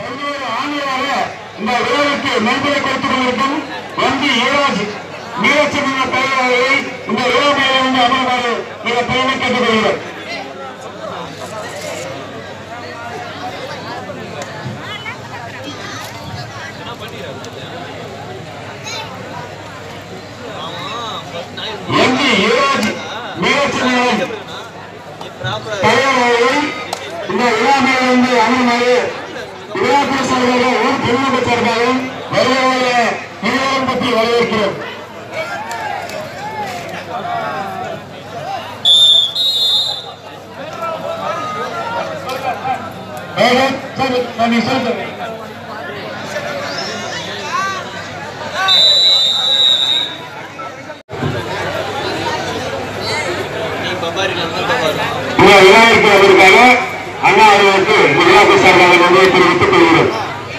பல்வேறு ஆண்டுகளாக இந்த விழாவிற்கு நன்கொடை கொடுத்துக் கொண்டிருக்கும் எம்பி யுவராஜ் நீரச்சந்திர தலைவர்களை இந்த விழா மேலிருந்து அமர்வாறு மிக பெருமை கேட்டுக் கொள்கிறோம் எம்பி யுவராஜ் நீரச்சந்திரன் தலைவர்களை இந்த விழா மேலிருந்து அமர்வாறு விழாக்குழு சார்பாக ஊர் பொதுமக்கள் சார்பாகவும் வருவாய இருவரும் பற்றி வரவேற்கிறோம் மேலும் சரி, நான் நீ சொல்லுங்க. இந்த விழாவிற்கு அவருக்காக அண்ணா அவர்களுக்கு இந்த விழாக்குழு சார்பாக நன்றியை தெரிவித்துக் கொள்கிறோம்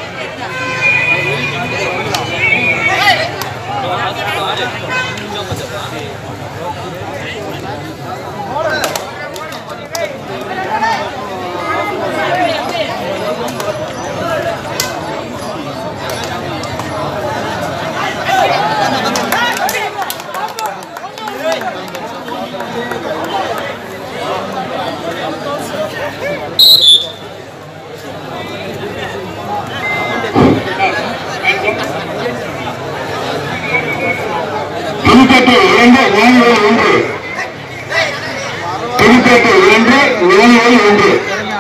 புதுக்கோட்டை இரண்டு ஞானிகள் ஒன்று புதுக்கோட்டை இரண்டு ஞானிகள் ஒன்று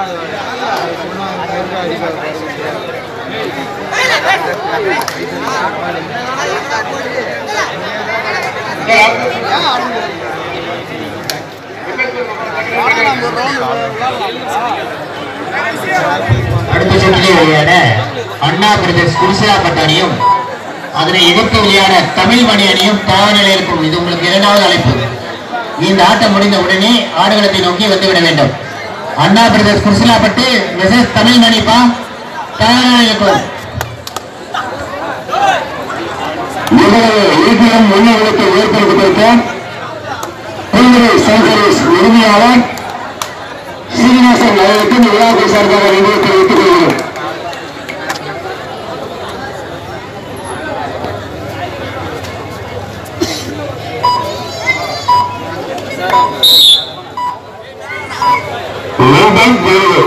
அடுத்த சுற்றிலே விளையாட அண்ணா பிரதேஷ் குருசிலாப்பட்ட அணியும் அதனை எதிர்த்து விளையாட தமிழ் மணி அணியும் தயார் நிலையில் இருக்கும் இது உங்களுக்கு இரண்டாவது அழைப்பு இந்த ஆட்டம் முடிந்த உடனே ஆடுகளத்தை நோக்கி வந்துவிட வேண்டும் அண்ணா பிரதேஷ் குருசிலாப்பட்டு மெசேஜ் தமிழ் மணிப்பா தயார் நிலையில் இருக்கும் முதலில் ஈட்டியம் முன்னெடுத்து ஏற்படுத்தியிருக்க புதுவை சர்வீஸ் உரிமையாளர் சீனிவாசன் அவர்களுக்கு இந்த விழாக்குழு சார்பாக நன்றியை தெரிவித்துக் கொள்கிறோம் மீண்டும் வேறு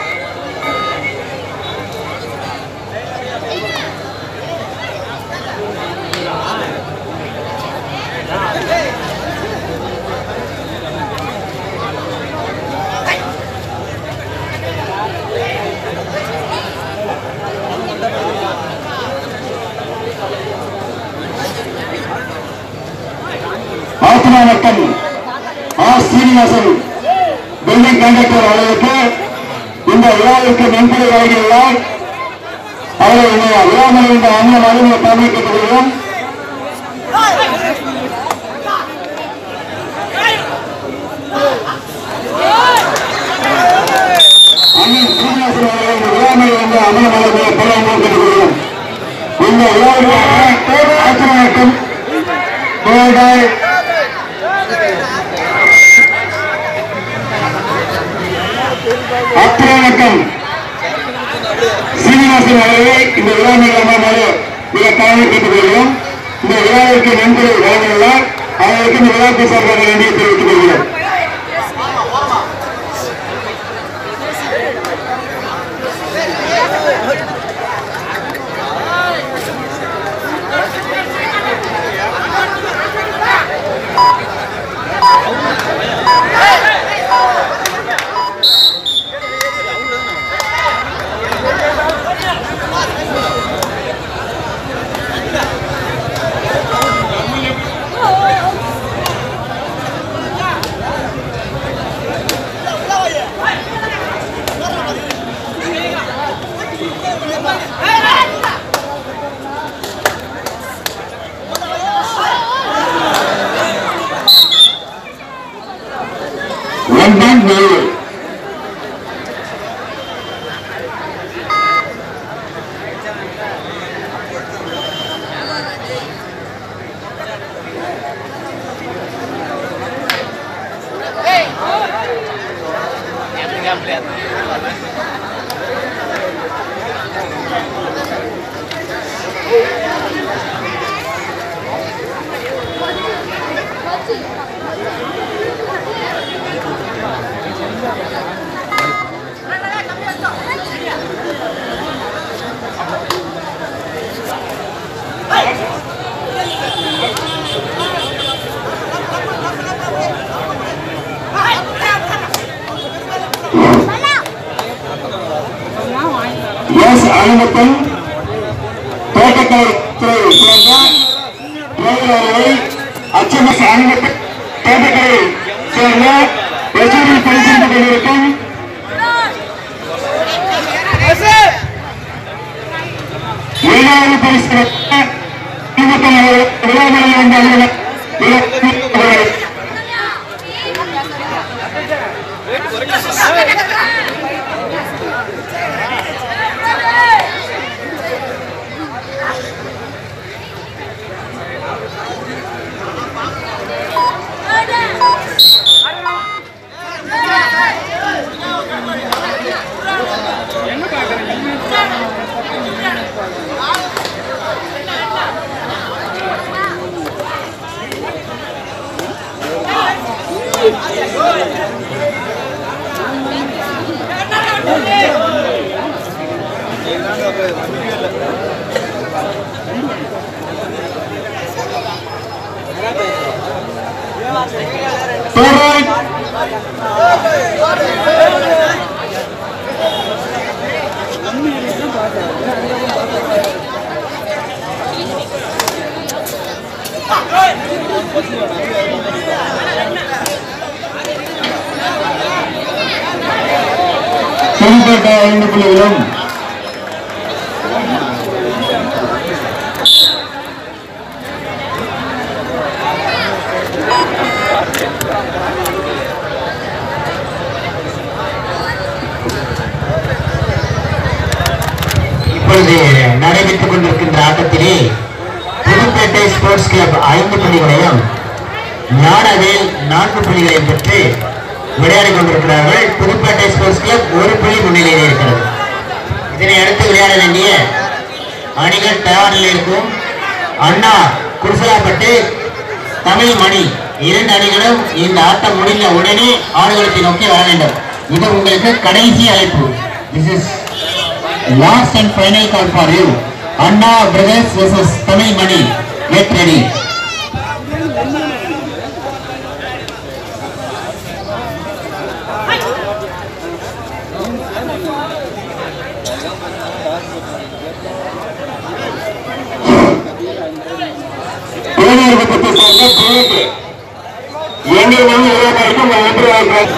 ஆத்மாவட்டம் ஆர் சீனிவாசன் பில்டிங் கண்டக்டர் அவர்களுக்கு இந்த விழாவிற்கு நன்கொடை வழங்கியுள்ளார் அவர்கள் இந்த விழாமலை இந்த அண்ணன் அறிமுக தமிழ் கேட்டுக்கொள்கிறோம் அண்ணன் சீனிவாசன் அவர்கள் இந்த விழாமலை வந்து அண்ணன் அறிமுக தமிழ் கேட்டுக்கொள்கிறோம் இந்த விழாவிற்காக ஆத்மாவட்டம் கோடாய் அத்திரவணக்கம் சீனிவாசன் அவர்களை இந்த விழா மேலாளர் மிக தாழ்வு கேட்டுக்கொள்கிறோம் இந்த விழாவிற்கு நன்கொடை வழங்கியுள்ளார் அவர்களுக்கு இந்த விழாக்கு சார்பாக நன்றியை தெரிவித்துக் கொள்கிறோம் ஒன்றாம் ஏழு எஸ் அனுமத்தன் தோட்டக்கலை துறையை சேர்ந்த டிரைவர்களை அச்சமஸ் அனுமத்தன் தோட்டக்கலை சேர்ந்த எஜூரில் பணிபுரிந்து கொண்டிருக்கும் ஏழாவது பரிசு பெற்ற திமுக விழாமலையில் வந்த அலுவலர் அவர்கள் Forward. புதுப்பேட்டை ஐந்து புள்ளிகளும் இப்பொழுது நடைபெற்றுக் கொண்டிருக்கின்ற ஆட்டத்திலே புதுப்பேட்டை ஸ்போர்ட்ஸ் கிளப் ஐந்து புள்ளிகளையும் ஞானவேல் நான்கு புள்ளிகளையும் பெற்று விளையாடிக் கொண்டிருக்கிறார்கள் புதுப்பேட்டை ஸ்போர்ட்ஸ் கிளப் ஒரு புள்ளி முன்னிலையில் இருக்கிறது இதனை அடுத்து விளையாட வேண்டிய அணிகள் தயாரில் இருக்கும் அண்ணா குருசலாப்பட்டு தமிழ் மணி இரண்டு அணிகளும் இந்த ஆட்டம் முடிந்த உடனே ஆடுகளத்தை நோக்கி வர வேண்டும் இது உங்களுக்கு கடைசி அழைப்பு this is last and final call for you Anna brothers versus Tamil Mani get ready தேனியர் பக்கத்தை சேர்ந்த பேட்டு எங்கள் வந்து இருபதாயிரம் ஒன்று ஆயிரம்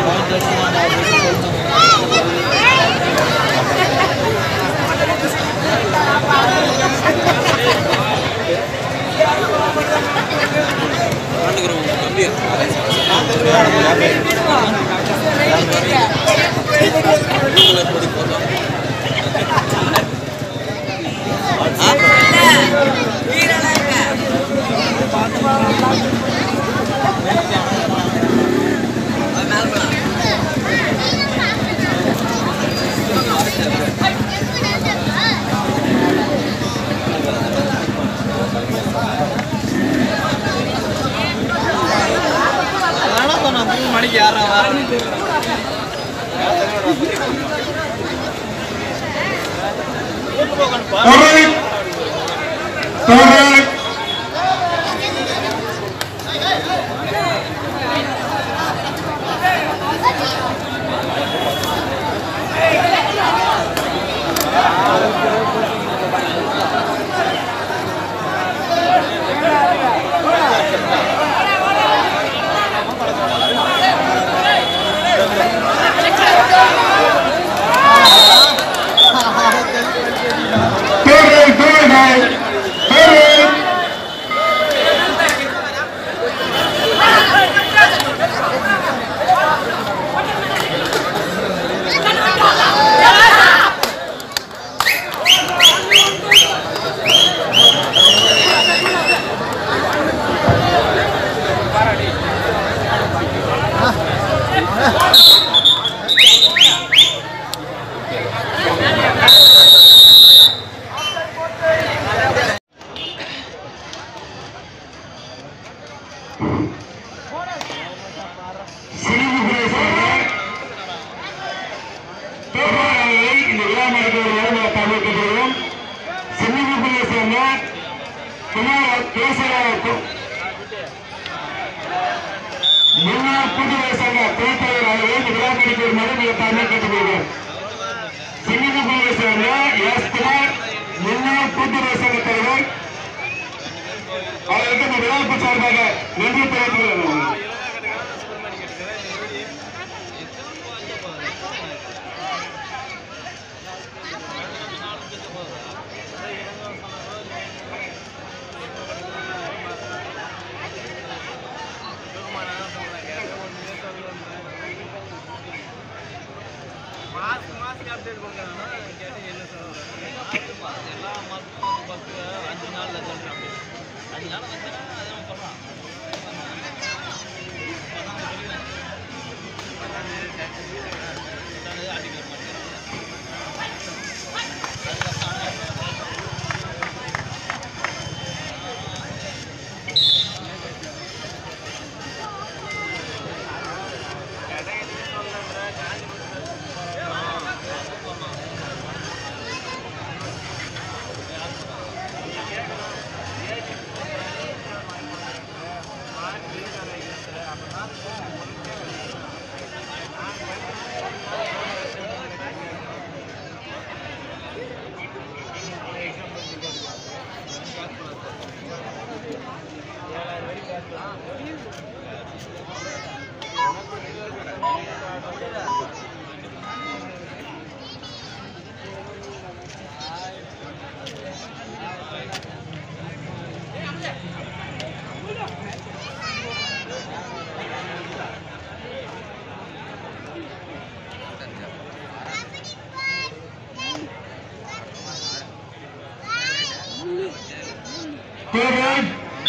மணிக்கு யாரா Forward. Forward. Forward, forward. Forward. இந்த விழா நடக்கிறது தமிழ் கேட்டுக்கிறோம் சென்னிகுப்பையை சேர்ந்த குமார் கேசவராவுக்கும் முன்னாள் கூட்டுறவு சங்க துணைத்தலைவர் அவர்கள் இந்த விழா நடக்க வருமாறு மிக தமிழ் கேட்டுக்கொள்கிறோம் சென்னிகுப்பையை சேர்ந்த எஸ் குமார் முன்னாள் கூட்டுறவு சங்க தலைவர் அவர்களுக்கு இந்த விழாக்கு சார்பாக நன்றி தெரிவித்துக் கொள்கிறோம் மாஸ்க் மாஸ்க் அப்டேட் பண்ணுறாங்க கேட்டு என்ன சொல்கிறாங்க எல்லா மாஸ்க்கும் வந்து பத்து அஞ்சு நாளில் சொல்கிறேன் அப்படி அஞ்சு நாள் வச்சுன்னா அதை நம்ம சொல்லலாம் ஆர்டிகல் மாட்டேன் தேர்தல்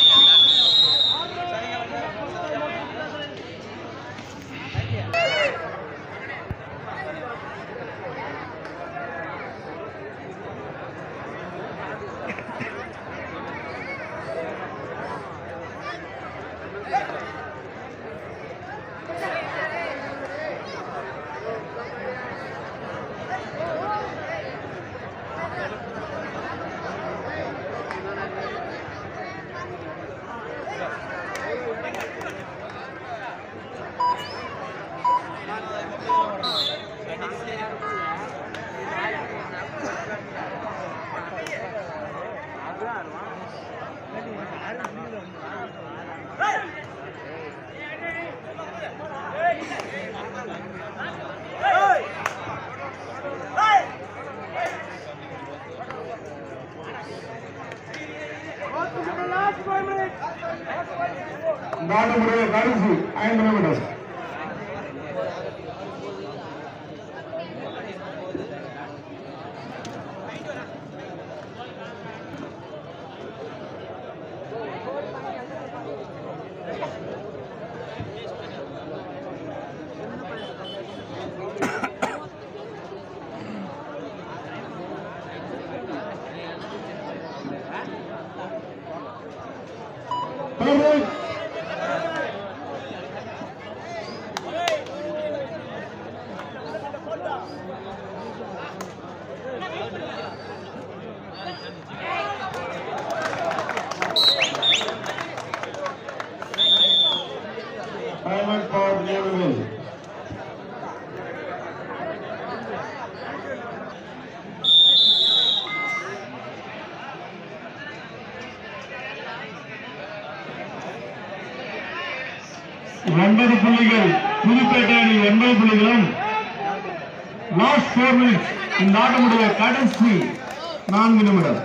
நாட்டு முறையை கடைசி ஐந்து நிமிடம் தேர்தல் Payment for Navy ஒன்பது புள்ளிகள் புதுப்பேட்டை அணி ஒன்பது புள்ளிகளும் லாஸ்ட் போர் மினிட்ஸ் இந்த ஆட்டமுடைய கடைசி நான்கு நிமிடம்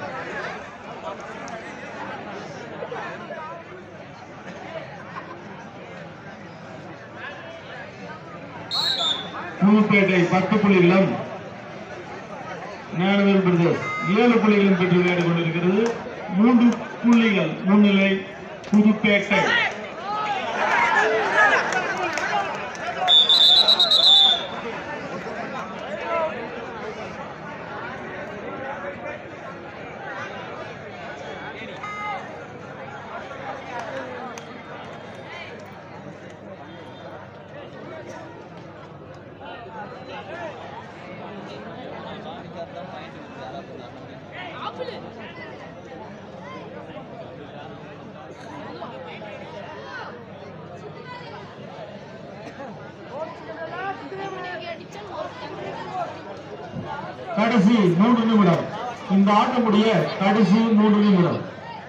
புதுப்பேட்டை பத்து புள்ளிகளும் ஞானவேல் பிரதேஷ் ஏழு புள்ளிகளும் பெற்று விளையாடி கொண்டிருக்கிறது மூன்று புள்ளிகள் முன்னிலை புதுப்பேட்டை கடைசி மூன்று நிமிடம் இந்த ஆட்டம் முடிய கடைசி மூன்று நிமிடம்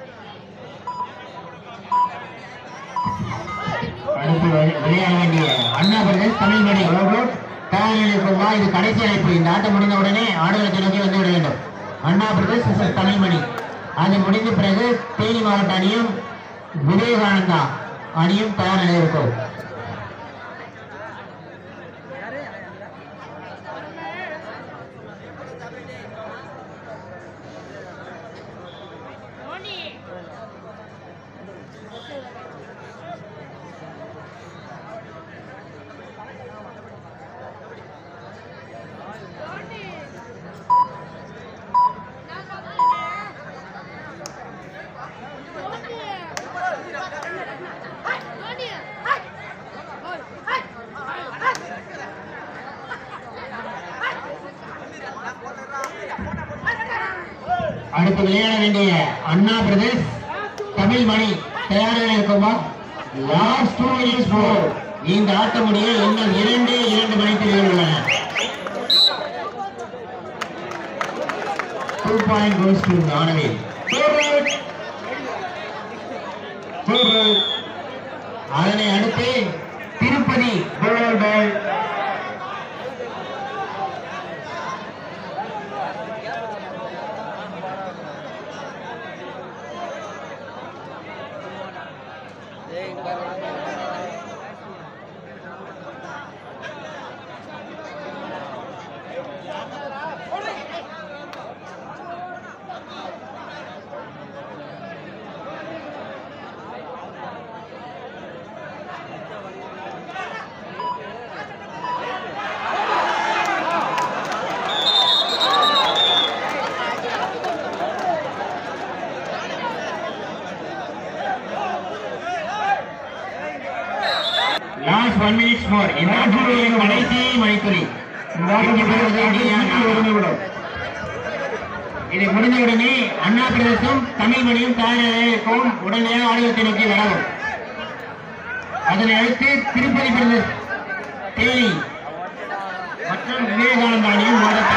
அடுத்து விளை- விளையாட வேண்டிய அண்ணா பிரதேஷ் தமிழ் மணி தயாரில் கொள்வா இது கடைசி அழைப்பு இந்த ஆட்டம் முடிந்த உடனே ஆடுகளத்தை நோக்கி வந்து விட வேண்டும் அண்ணா பிரதேஷ் versus தமிழ் மணி அது முடிந்த பிறகு தேனி மாவட்ட அணியும் விவேகானந்தா அணியும் தயார் நிலையில் இருக்கும் அடுத்து விளையாட வேண்டிய அண்ணா பிரதேஷ் தமிழ் மணி தயார் நிலையில் இருக்குமா லாஸ்ட் டூ மினிட்ஸ் போர் இந்த ஆட்டம் முடிய இன்னும் இரண்டு இரண்டு மணித்துறைகள் உள்ளன டூ பாயிண்ட் கோஸ் டு ஆனவே அதனை அடுத்து Tirupati last one minutes more இந்த ஆட்டத்துடைய கடைசி மணித்துளி ஒரு நிமிடம் இது முடிந்தவுடனே அண்ணா பிரதேசம் தமிழ் மணியும் தயாரிக்கும் உடனடியாக ஆடுகளத்தை நோக்கி வரவும் அதனை அடுத்து திருப்பதி பிரதேஷ் தேனி மற்றும் விவேகானந்த அணியும் மோத